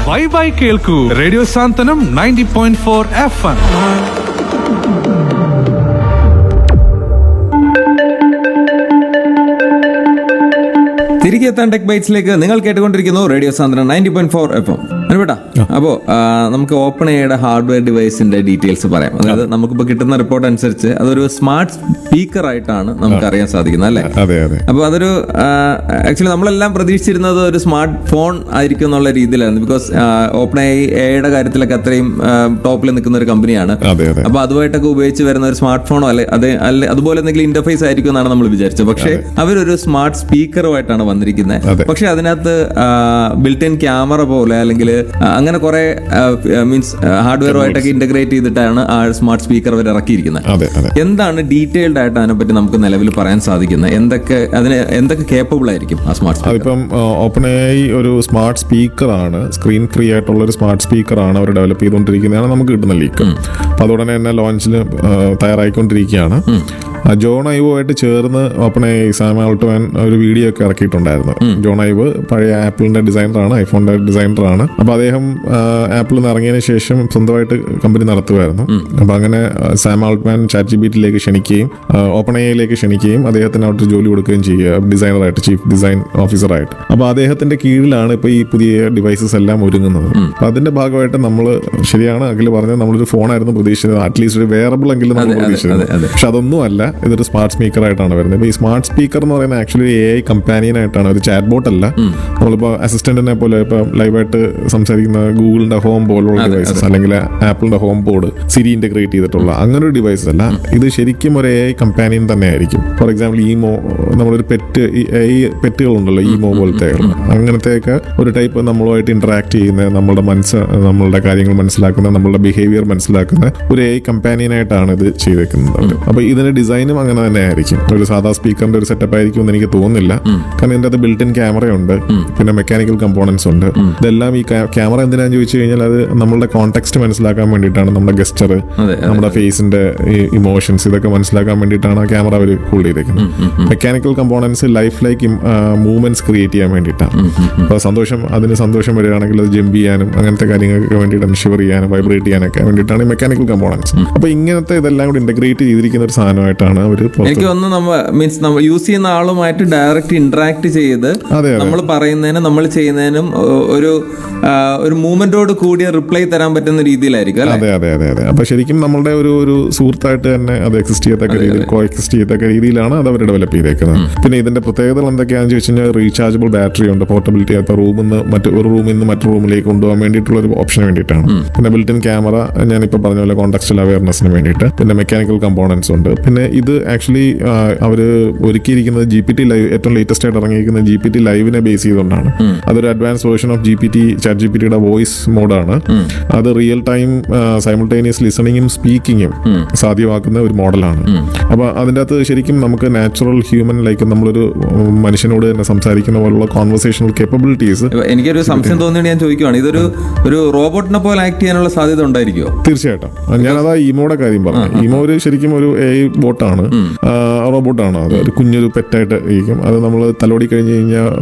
By bye കേൾക്കൂ radio Santhwanam ninety point four F M തിരികെ എത്താൻ ടെക് ബൈറ്റ്സിലേക്ക് നിങ്ങൾ കേട്ടുകൊണ്ടിരിക്കുന്നു റേഡിയോ സാന്ദ്രൻ ninety point four F M അനുപേട്ടാ അപ്പോ ആ, നമുക്ക് ഓപ്പൺ എയുടെ ഹാർഡ്വെയർ ഡിവൈസിന്റെ ഡീറ്റെയിൽസ് പറയാം അതായത് നമുക്കിപ്പോൾ കിട്ടുന്ന റിപ്പോർട്ട് അനുസരിച്ച് അതൊരു സ്മാർട്ട് സ്പീക്കർ ആയിട്ടാണ് നമുക്ക് അറിയാൻ സാധിക്കുന്നത് അല്ലേ അതെ അതെ അപ്പൊ അതൊരു ആക്ച്വലി നമ്മളെല്ലാം പ്രതീക്ഷിച്ചിരുന്നത് ഒരു സ്മാർട്ട് ഫോൺ ആയിരിക്കും എന്നുള്ള രീതിയിലായിരുന്നു ബിക്കോസ് ഓപ്പൺ എയുടെ കാര്യത്തിലൊക്കെ അത്രയും ടോപ്പിൽ നിൽക്കുന്ന ഒരു കമ്പനിയാണ് അതെ അതെ അപ്പൊ അതുമായിട്ടൊക്കെ ഉപയോഗിച്ച് വരുന്ന ഒരു സ്മാർട്ട് ഫോണോ അല്ലെ അതെ അല്ലെ അതുപോലെ എന്തെങ്കിലും ഇന്റർഫേസ് ആയിരിക്കും എന്നാണ് നമ്മൾ വിചാരിച്ചത് പക്ഷേ അവരൊരു സ്മാർട്ട് സ്പീക്കറുമായിട്ടാണ് വന്നിരിക്കുന്നത് അതെ. പക്ഷെ അതിനകത്ത് ബിൽറ്റ് ഇൻ ക്യാമറ പോലെ അല്ലെങ്കിൽ അങ്ങനെ കുറെ മീൻസ് ഹാർഡ്വെയറുമായിട്ടൊക്കെ ഇന്റഗ്രേറ്റ് ചെയ്തിട്ടാണ് ആ സ്മാർട്ട് സ്പീക്കർ അവർ ഇറക്കിയിരിക്കുന്നത് അതെ അതെ എന്താണ് ഡീറ്റെയിൽഡ് ആയിട്ട് അതിനെപ്പറ്റി നമുക്ക് നിലവിൽ പറയാൻ സാധിക്കുന്നത് എന്തൊക്കെ അതിന് എന്തൊക്കെ കേപ്പബിൾ ആയിരിക്കും ആ സ്മാർട്ട് സ്പീക്കർ അതിപ്പം ഓപ്പൺ എ ഒരു സ്മാർട്ട് സ്പീക്കറാണ് സ്ക്രീൻ ഫ്രീ ആയിട്ടുള്ള ഒരു സ്മാർട്ട് സ്പീക്കറാണ് അവർ ഡെവലപ്പ് ചെയ്തുകൊണ്ടിരിക്കുന്നതാണ് നമുക്ക് കിട്ടുന്ന ലീക്ക് അപ്പോൾ അതുടനെ തന്നെ ലോഞ്ചിൽ തയ്യാറായിക്കൊണ്ടിരിക്കുകയാണ് ആ, ജോൺ ഐവോ ആയിട്ട് ചേർന്ന് ഓപ്പൺ എ സാം ആൾട്ടോൻ ഒരു വീഡിയോ ഒക്കെ ഇറക്കിയിട്ടുണ്ടായിരുന്നു ജോൺ ഐവ് പഴയ ആപ്പിളിന്റെ ഡിസൈനറാണ് ഐഫോണിന്റെ ഡിസൈനറാണ് അപ്പോൾ അദ്ദേഹം ആപ്പിളിൽ നിന്ന് ഇറങ്ങിയതിന് ശേഷം സ്വന്തമായിട്ട് കമ്പനി നടത്തുമായിരുന്നു അപ്പോൾ അങ്ങനെ ആ, Sam Altman chat G P ടിയിലേക്ക് ക്ഷണിക്കുകയും ഓപ്പൺ എയിലേക്ക് ക്ഷണിക്കുകയും അദ്ദേഹത്തിന് അവിടെ ജോലി കൊടുക്കുകയും ചെയ്യുക ഡിസൈനറായിട്ട് ചീഫ് ഡിസൈൻ ഓഫീസറായിട്ട് അപ്പോൾ അദ്ദേഹത്തിന്റെ കീഴിലാണ് ഇപ്പോൾ ഈ പുതിയ ഡിവൈസസ് എല്ലാം ഒരുങ്ങുന്നത് അപ്പോൾ അതിന്റെ ഭാഗമായിട്ട് നമ്മൾ ശരിയാണ് അഖിൽ പറഞ്ഞത് നമ്മളൊരു ഫോണായിരുന്നു പ്രതീക്ഷിച്ചത് അറ്റ്ലീസ്റ്റ് ഒരു വേറബിൾ എങ്കിലും നമ്മൾ അതെ, പ്രതീക്ഷിച്ചത് അതെ, അതെ. പക്ഷെ അതൊന്നും അല്ല ഇതൊരു സ്മാർട്ട് സ്പീക്കർ ആയിട്ടാണ് വരുന്നത് ഇപ്പോൾ ഈ സ്മാർട്ട് സ്പീക്കർ എന്ന് പറയുന്നത് ആക്ച്വലി എ ഐ കമ്പാനിയൻ ആയിട്ടാണ് ഒരു ചാറ്റ് ബോട്ട് അല്ല നമ്മളിപ്പോൾ അസിസ്റ്റന്റിനെ പോലെ ഇപ്പോൾ ലൈവായിട്ട് സംസാരിക്കുന്ന ഗൂഗിളിന്റെ ഹോം പോലുള്ള ഡിവൈസസ് അല്ലെങ്കിൽ ആപ്പിളിന്റെ ഹോം ബോർഡ് സിരി ഇന്റഗ്രേറ്റ് ചെയ്തിട്ടുള്ള അങ്ങനെ ഒരു ഡിവൈസ് അല്ല ഇത് ശരിക്കും ഒരു എ ഐ കമ്പാനിയൻ തന്നെ ആയിരിക്കും ഫോർ എക്സാമ്പിൾ ഈമോ നമ്മളൊരു പെറ്റ് ഈ പെറ്റുകളുണ്ടല്ലോ ഈമോ പോലത്തെ അങ്ങനത്തെയൊക്കെ ഒരു ടൈപ്പ് നമ്മളുമായിട്ട് ഇന്ററാക്ട് ചെയ്യുന്ന നമ്മളുടെ മനസ്സ് നമ്മളുടെ കാര്യങ്ങൾ മനസ്സിലാക്കുന്ന നമ്മളുടെ ബിഹേവിയർ മനസ്സിലാക്കുന്ന ഒരു എ ഐ കമ്പാനിയനായിട്ടാണ് ഇത് ചെയ്തേക്കുന്നത് അവര്. അപ്പൊ ഇതിന്റെ ഡിസൈനും അങ്ങനെ തന്നെ ആയിരിക്കും ഒരു സാധാ സ്പീക്കറിന്റെ ഒരു സെറ്റപ്പ് ആയിരിക്കും എന്ന് എനിക്ക് തോന്നുന്നില്ല കാരണം ഇതിന്റെ അത് ബിൽറ്റ് ഇൻ ക്യാമറയുണ്ട് പിന്നെ മെക്കാനിക്കൽ കമ്പോണൻസ് ഉണ്ട് ഇതെല്ലാം ഈ ക്യാമറ എന്തിനാന്ന് ചോദിച്ചു കഴിഞ്ഞാൽ അത് നമ്മളുടെ കോൺടെക്സ്റ്റ് മനസ്സിലാക്കാൻ വേണ്ടിയിട്ടാണ് നമ്മുടെ ഗസ്റ്റർ അതെ, നമ്മുടെ ഫേസിന്റെ ഇമോഷൻസ് ഇതൊക്കെ മനസ്സിലാക്കാൻ വേണ്ടിയിട്ടാണ് ആ ക്യാമറ അവർ ഹോൾഡ് ചെയ്തേക്കുന്നത് mechanical components life like movements create ചെയ്യാൻ വേണ്ടിയിട്ടാണ് അപ്പോൾ സന്തോഷം അതിന് സന്തോഷം വരികയാണെങ്കിൽ അത് ജമ്പ് ചെയ്യാനും അങ്ങനത്തെ കാര്യങ്ങൾക്ക് വേണ്ടിയിട്ടാണ് ഷിവർ ചെയ്യാനും വൈബ്രേറ്റ് ചെയ്യാനൊക്കെ വേണ്ടിയിട്ടാണ് ഈ മെക്കാനിക്കൽ കമ്പോണൻസ് അപ്പോൾ ഇങ്ങനത്തെ ഇതെല്ലാം കൂടി ഇന്റഗ്രേറ്റ് ചെയ്തിരിക്കുന്ന ഒരു സാധനമായിട്ടാണ് അവർ എനിക്ക് തോന്നുന്നു നമ്മ മീൻസ് നമ്മൾ യൂസ് ചെയ്യുന്ന ആളുമായിട്ട് ഡയറക്റ്റ് ഇന്ററാക്ട് ചെയ്ത് അതെ, അതെ. നമ്മൾ പറയുന്നതിനും നമ്മൾ ചെയ്യുന്നതിനും ഒ- ഒരു ആ, ഒരു മൂവ്മെന്റോട് കൂടിയ റിപ്ലൈ തരാൻ പറ്റുന്ന രീതിയിലായിരിക്കും അല്ലെ അതെ അതെ അതെ അതെ അപ്പൊ ശരിക്കും നമ്മളുടെ ഒരു ഒരു സുഹൃത്തായിട്ട് തന്നെ അത് എക്സിസ്റ്റ് ചെയ്യത്തക്ക രീതിയിൽ കോ എക്സിസ്റ്റ് ചെയ്യത്തക്ക രീതിയിലാണ് അത് അവർ ഡെവലപ്പ് ചെയ്തേക്കുന്നത് പിന്നെ ഇതിന്റെ പ്രത്യേകതകൾ എന്തൊക്കെയാണെന്ന് ചോദിച്ചു കഴിഞ്ഞാൽ റീചാർജബിൾ ബാറ്ററി ഉണ്ട് പോർട്ടബിലിറ്റി ഇപ്പോൾ റൂമിൽ നിന്ന് മറ്റ് ഒരു റൂമിൽ നിന്ന് മറ്റു റൂമിലേക്ക് കൊണ്ടുപോകാൻ വേണ്ടിയിട്ടുള്ള ഒരു ഓപ്ഷന് വേണ്ടിയിട്ടാണ് പിന്നെ ബിൽറ്റിൻ ക്യാമറ ഞാനിപ്പോൾ പറഞ്ഞ പോലെ കോൺടാക്സ്റ്റൽ അവയർനെസ്സിന് വേണ്ടിയിട്ട് പിന്നെ മെക്കാനിക്കൽ കമ്പോണൻസ് ഉണ്ട് പിന്നെ ഇത് ആക്ച്വലി അവർ ഒരുക്കിയിരിക്കുന്നത് ജി പി ടി ലൈവ് ഏറ്റവും ലേറ്റസ്റ്റ് ആയിട്ട് ഇറങ്ങിയിരിക്കുന്ന ജി പി ടി ലൈവിനെ ബേസ് ചെയ്തുകൊണ്ടാണ് അതൊരു advance version of G P T chat G P ടിയുടെ വോയിസ് മോഡാണ് അത് റിയൽ ടൈം സൈമിൾട്ടേനിയസ് ലിസണിങ്ങും സ്പീക്കിങ്ങും സാധ്യമാക്കുന്ന ഒരു മോഡലാണ് അപ്പൊ അതിൻ്റെ അകത്ത് ശരിക്കും നമുക്ക് നാച്ചുറൽ ഹ്യൂമൻ ലൈക്ക് നമ്മളൊരു ഉം, മനുഷ്യനോട് തന്നെ സംസാരിക്കുന്ന പോലുള്ള കോൺവെർസേഷണൽ കേപ്പബിലിറ്റീസ് ഇപ്പൊ എനിക്കൊരു സംശയം തോന്നിയാണ് ഞാൻ ചോദിക്കുവാണ് ഇതൊരു ഒരു റോബോട്ടിനെ പോലെ ആക്ട് ചെയ്യാനുള്ള സാധ്യത ഉണ്ടായിരിക്കുമോ തീർച്ചയായിട്ടും ഞാനതാ ഈമോയുടെ കാര്യം പറഞ്ഞു ഈമോ ഒരു ശരിക്കും ഒരു എ ബോട്ടാണ് റോബോട്ടാണ് അത് ഒരു കുഞ്ഞൊരു പെറ്റായിട്ട് ഇരിക്കും അത് നമ്മൾ തലോടി കഴിഞ്ഞ് കഴിഞ്ഞാൽ